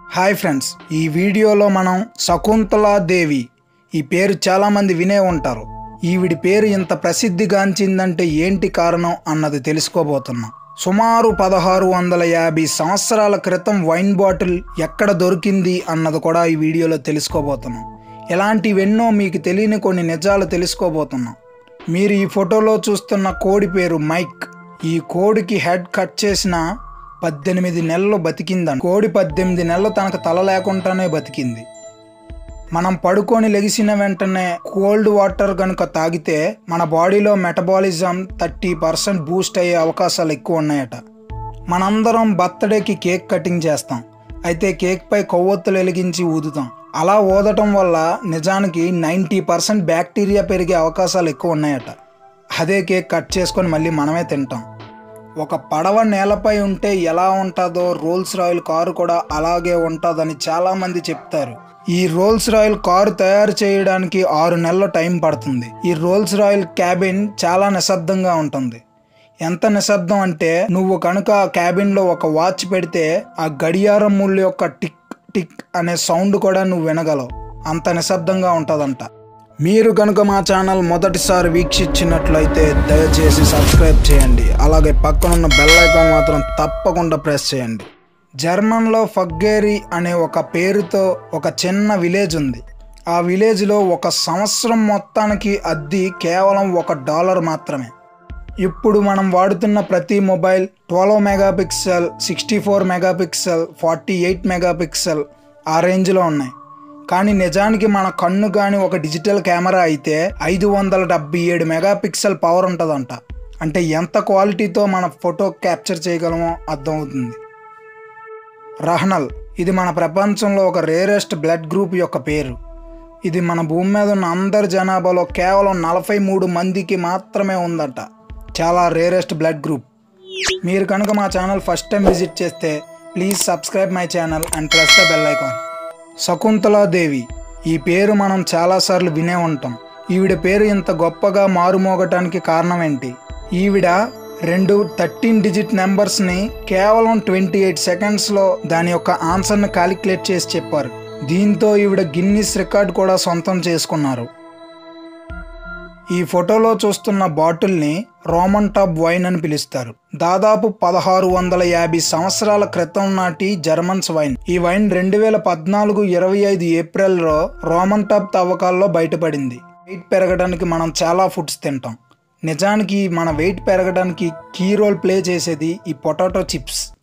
hi friends ఈ వీడియోలో మనం శకుంతలా దేవి ఈ పేరు చాలామంది వినే ఉంటారు ఈవిడి పేరు ఇంత ప్రసిద్ధిగాంచిందంటే ఏంటి కారణం అన్నది తెలుసుకోబోతున్నాం సుమారు పదహారు వందల యాభై సంవత్సరాల క్రితం వైన్ బాటిల్ ఎక్కడ దొరికింది అన్నది కూడా ఈ వీడియోలో తెలుసుకోబోతున్నాం ఇలాంటివెన్నో మీకు తెలియని కొన్ని నిజాలు తెలుసుకోబోతున్నాం మీరు ఈ ఫోటోలో చూస్తున్న కోడి పేరు మైక్ ఈ కోడికి హెడ్ కట్ చేసిన పద్దెనిమిది నెలలు బతికిందని కోడి పద్దెనిమిది నెలలు తనకు తల లేకుండానే బతికింది మనం పడుకొని లెగిసిన వెంటనే కోల్డ్ వాటర్ కనుక తాగితే మన బాడీలో మెటబాలిజం థర్టీ పర్సెంట్ బూస్ట్ అయ్యే అవకాశాలు ఎక్కువ ఉన్నాయట మనందరం బర్త్డేకి కేక్ కటింగ్ చేస్తాం అయితే కేక్ పై కొవ్వొత్తులు వెలిగించి ఊదుతాం అలా ఊదటం వల్ల నిజానికి నైంటీ పర్సెంట్ బ్యాక్టీరియా పెరిగే అవకాశాలు ఎక్కువ ఉన్నాయట అదే కేక్ కట్ చేసుకొని మళ్ళీ మనమే తింటాం ఒక పడవ నేలపై ఉంటే ఎలా ఉంటుందో రోల్స్ రాయల్ కారు కూడా అలాగే ఉంటుందని చాలామంది చెప్తారు ఈ రోల్స్ రాయల్ కారు తయారు చేయడానికి ఆరు నెలల టైం పడుతుంది ఈ రోల్స్ రాయల్ క్యాబిన్ చాలా నిశ్శబ్దంగా ఉంటుంది ఎంత నిశ్శబ్దం అంటే నువ్వు కనుక ఆ క్యాబిన్లో ఒక వాచ్ పెడితే ఆ గడియారం ముళ్ళు యొక్క టిక్ టిక్ అనే సౌండ్ కూడా నువ్వు వినగలవు అంత నిశ్శబ్దంగా ఉంటుందంట మీరు కనుక మా ఛానల్ మొదటిసారి వీక్షించినట్లయితే దయచేసి సబ్స్క్రైబ్ చేయండి అలాగే పక్కనున్న బెల్ ఐకాన్ మాత్రం తప్పకుండా ప్రెస్ చేయండి జర్మన్లో ఫగ్గేరి అనే ఒక పేరుతో ఒక చిన్న విలేజ్ ఉంది ఆ విలేజ్లో ఒక సంవత్సరం మొత్తానికి అద్దె కేవలం ఒక డాలర్ మాత్రమే ఇప్పుడు మనం వాడుతున్న ప్రతి mobile twelve megapixel sixty four megapixel forty eight megapixel ఆ రేంజ్లో ఉన్నాయి కానీ నిజానికి మన కన్ను కానీ ఒక డిజిటల్ కెమెరా అయితే ఐదు వందల డెబ్బై ఏడు మెగాపిక్సెల్ పవర్ ఉంటుందంట అంటే ఎంత క్వాలిటీతో మన ఫోటో క్యాప్చర్ చేయగలమో అర్థమవుతుంది రహనల్ ఇది మన ప్రపంచంలో ఒక రేరెస్ట్ బ్లడ్ గ్రూప్ యొక్క పేరు ఇది మన భూమి మీద ఉన్న అందరి జనాభాలో కేవలం నలభై మూడు మందికి మాత్రమే ఉందట చాలా రేరెస్ట్ బ్లడ్ గ్రూప్ మీరు కనుక మా ఛానల్ ఫస్ట్ టైం విజిట్ చేస్తే please subscribe my channel and press the bell icon Shakuntala Devi ఈ పేరు మనం చాలాసార్లు వినే ఉంటాం ఈవిడ పేరు ఇంత గొప్పగా మారుమోగటానికి కారణం ఏంటి ఈవిడ రెండు థర్టీన్ డిజిట్ నెంబర్స్ని కేవలం ట్వంటీ ఎయిట్ సెకండ్స్లో దాని యొక్క ఆన్సర్ని క్యాలిక్యులేట్ చేసి చెప్పారు దీంతో ఈవిడ గిన్నిస్ రికార్డ్ కూడా సొంతం చేసుకున్నారు ఈ ఫోటోలో చూస్తున్న బాటిల్ని రోమన్ టాప్ వైన్ అని పిలుస్తారు దాదాపు పదహారు వందల యాభై సంవత్సరాల క్రితం నాటి జర్మన్స్ వైన్ ఈ వైన్ రెండు వేల పద్నాలుగు ఇరవై ఐదు ఏప్రిల్లో రోమన్ టాప్ తవ్వకాల్లో బయటపడింది వెయిట్ పెరగడానికి మనం చాలా ఫుడ్స్ తింటాం నిజానికి మన వెయిట్ పెరగడానికి కీ రోల్ ప్లే చేసేది ఈ పొటాటో చిప్స్